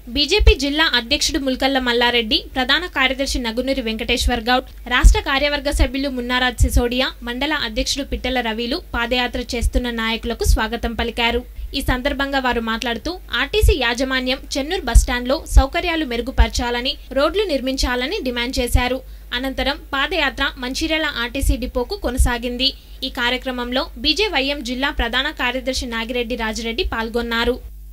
BJP జిల్లా అధ్యక్షుడు ముల్కల్ల మల్లారెడ్డి ప్రధాన కార్యదర్శి నగునూరి వెంకటేశ్వర్ గౌడ్ రాష్ట్ర కార్యవర్గ సభ్యులు మున్నారాజ్ సిసోడియా మండల అధ్యక్షుడు పిట్టల రవిలు పాదయాత్ర చేస్తున్న నాయకులకు స్వాగతం పలికారు ఈ సందర్భంగా వారు మాట్లాడుతూ ఆర్టీసీ యాజమాన్యం చెన్నూరు బస్టాండ్లో సౌకర్యాలు మెరుగుపరచాలని రోడ్లు నిర్మించాలని డిమాండ్ చేశారు అనంతరం పాదయాత్ర మంచిర్యాల ఆర్టీసీ డిపోకు కొనసాగింది ఈ కార్యక్రమంలో బీజేవైఎం జిల్లా ప్రధాన కార్యదర్శి నాగిరెడ్డి రాజిరెడ్డి పాల్గొన్నారు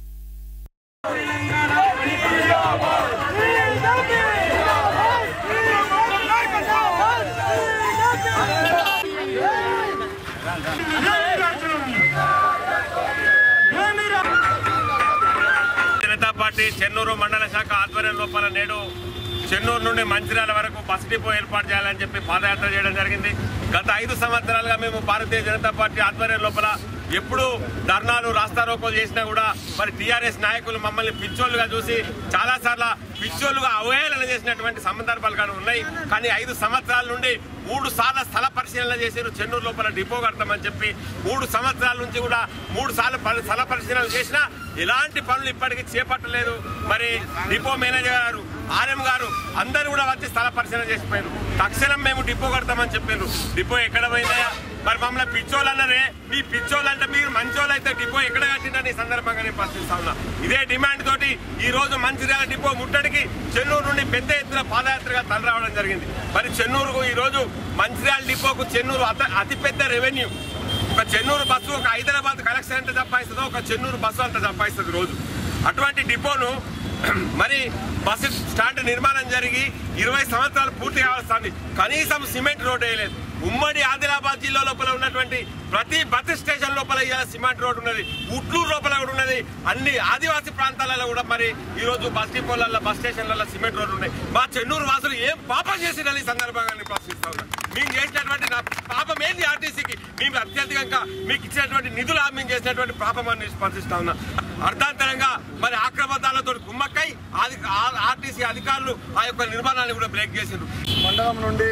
జనతా పార్టీ చెన్నూరు మండల శాఖ ఆధ్వర్యం లోపల నేడు చెన్నూరు నుండి మంచిర్యాల వరకు బస్ డిపో ఏర్పాటు చేయాలని చెప్పి పాదయాత్ర చేయడం జరిగింది గత ఐదు సంవత్సరాలుగా మేము భారతీయ జనతా పార్టీ ఆధ్వర్యం లోపల ఎప్పుడు ధర్నాలు రాస్తారోకోలు చేసినా కూడా మరి టీఆర్ఎస్ నాయకులు మమ్మల్ని పిచ్చోళ్ళుగా చూసి చాలాసార్లు పిచ్చోళ్ళుగా అవహేళన చేసినటువంటి సందర్భాలు కానీ ఉన్నాయి కానీ ఐదు సంవత్సరాల నుండి మూడు సార్లు స్థల పరిశీలన చేశారు చెన్నూరు లోపల డిపో కడతామని చెప్పి మూడు సంవత్సరాల నుంచి కూడా మూడు సార్లు పరి- స్థల పరిశీలన చేసినా ఎలాంటి పనులు ఇప్పటికీ చేపట్టలేదు మరి డిపో మేనేజర్ గారు ఆర్ఎం గారు అందరూ కూడా వచ్చి స్థల పరిశీలన చేసిపోయారు తక్షణం మేము డిపో కడతామని చెప్పారు డిపో ఎక్కడ పోయిందయా మరి మమ్మల్ని పిచ్చోళ్ళు అన్నారే మీ పిచ్చోళ్ళు అంటే మీరు మంచోళ్ళు అయితే డిపో ఎక్కడ కట్టిందని ఈ సందర్భంగా నేను ప్రశ్నిస్తా ఉన్నా ఇదే డిమాండ్ తోటి ఈ రోజు మంచిర్యాల డిపో ముట్టడికి చెన్నూరు నుండి పెద్ద ఎత్తున పాదయాత్రగా తరలి రావడం జరిగింది మరి చెన్నూరుకు ఈ రోజు మంచిర్యాల డిపోకు చెన్నూరు అత- అతిపెద్ద రెవెన్యూ ఒక చెన్నూరు బస్సు ఒక హైదరాబాద్ కలెక్షన్ ఎంత సంపాదిస్తుందో ఒక చెన్నూరు బస్సు అంత సంపాదిస్తుంది రోజు అటువంటి డిపోను మరి బస్సు స్టాండ్ నిర్మాణం జరిగి ఇరవై సంవత్సరాలు పూర్తి కావస్తుంది కనీసం సిమెంట్ రోడ్ వేయలేదు ఉమ్మడి ఆదిలాబాద్ జిల్లా లోపల ఉన్నటువంటి ప్రతి బస్ స్టేషన్ లోపల ఇవాళ సిమెంట్ రోడ్ ఉన్నది ఉట్లూరు లోపల కూడా ఉన్నది అన్ని ఆదివాసీ ప్రాంతాలలో కూడా మరి ఈ రోజు బస్ డిపోలలో బస్ స్టేషన్లలో సిమెంట్ రోడ్లు ఉన్నాయి మా చెన్నూరు వాసులు ఏం పాపం చేసిరని ఈ సందర్భంగా నేను ప్రశ్నిస్తా ఉన్నా మేము చేసినటువంటి నా పాపం ఏంది ఆర్టీసీకి మేము అత్యధికంగా మీకు ఇచ్చినటువంటి నిధులు మేము చేసినటువంటి పాపం అని స్పందిస్తా ఉన్నా అర్ధాంతరంగా మరి ఆక్రమణాలతో కుమ్మక్కై ఆది- ఆ- ఆర్టీసీ అధికారులు ఆ యొక్క నిర్మాణాన్ని కూడా బ్రేక్ చేసిండ్రు మండలం నుండి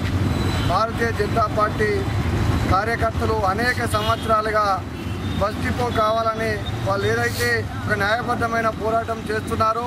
భారతీయ జనతా పార్టీ కార్యకర్తలు అనేక సంవత్సరాలుగా బస్ డిపో కావాలని వాళ్ళు ఏదైతే ఒక న్యాయబద్ధమైన పోరాటం చేస్తున్నారో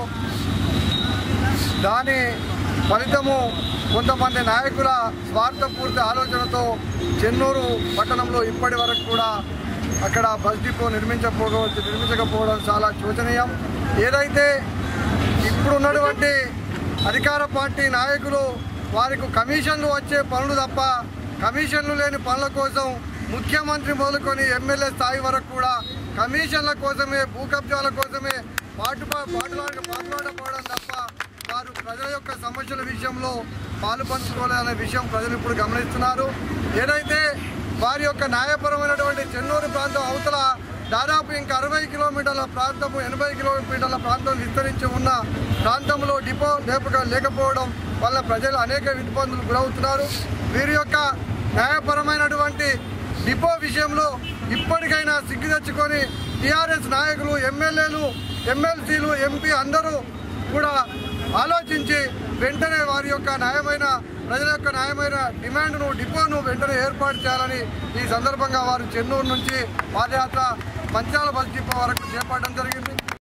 దాని ఫలితము కొంతమంది నాయకుల స్వార్థపూర్తి ఆలోచనతో చెన్నూరు పట్టణంలో ఇప్పటి వరకు కూడా అక్కడ బస్ డిపో నిర్మించకపోవడం నిర్మించకపోవడం చాలా శోచనీయం ఏదైతే ఇప్పుడున్నటువంటి అధికార పార్టీ నాయకులు వారికి కమిషన్లు వచ్చే పనులు తప్ప కమిషన్లు లేని పనుల కోసం ముఖ్యమంత్రి మొదలుకొని ఎమ్మెల్యే స్థాయి వరకు కూడా కమిషన్ల కోసమే భూ కబ్జాల కోసమే పాటు పాటులాడ పాటులాడపోవడం తప్ప వారు ప్రజల యొక్క సమస్యల విషయంలో పాలు పంచుకోవాలనే విషయం ప్రజలు ఇప్పుడు గమనిస్తున్నారు ఏదైతే వారి యొక్క న్యాయపరమైనటువంటి చెన్నూరు ప్రాంతం అవతల దాదాపు ఇంకా అరవై కిలోమీటర్ల ప్రాంతము ఎనభై కిలోమీటర్ల ప్రాంతం విస్తరించి ఉన్న ప్రాంతంలో డిపో లేపక లేకపోవడం వల్ల ప్రజలు అనేక ఇబ్బందులు గురవుతున్నారు వీరి యొక్క న్యాయపరమైనటువంటి డిపో విషయంలో ఇప్పటికైనా సిగ్గు తెచ్చుకొని టీఆర్ఎస్ నాయకులు ఎమ్మెల్యేలు ఎమ్మెల్సీలు ఎంపీ అందరూ కూడా ఆలోచించి వెంటనే వారి యొక్క న్యాయమైన ప్రజల యొక్క న్యాయమైన డిమాండ్ను డిపోను వెంటనే ఏర్పాటు చేయాలని ఈ సందర్భంగా వారు చెన్నూరు నుంచి పాదయాత్ర మంచాల బస్ డిపో వరకు చేపట్టడం జరిగింది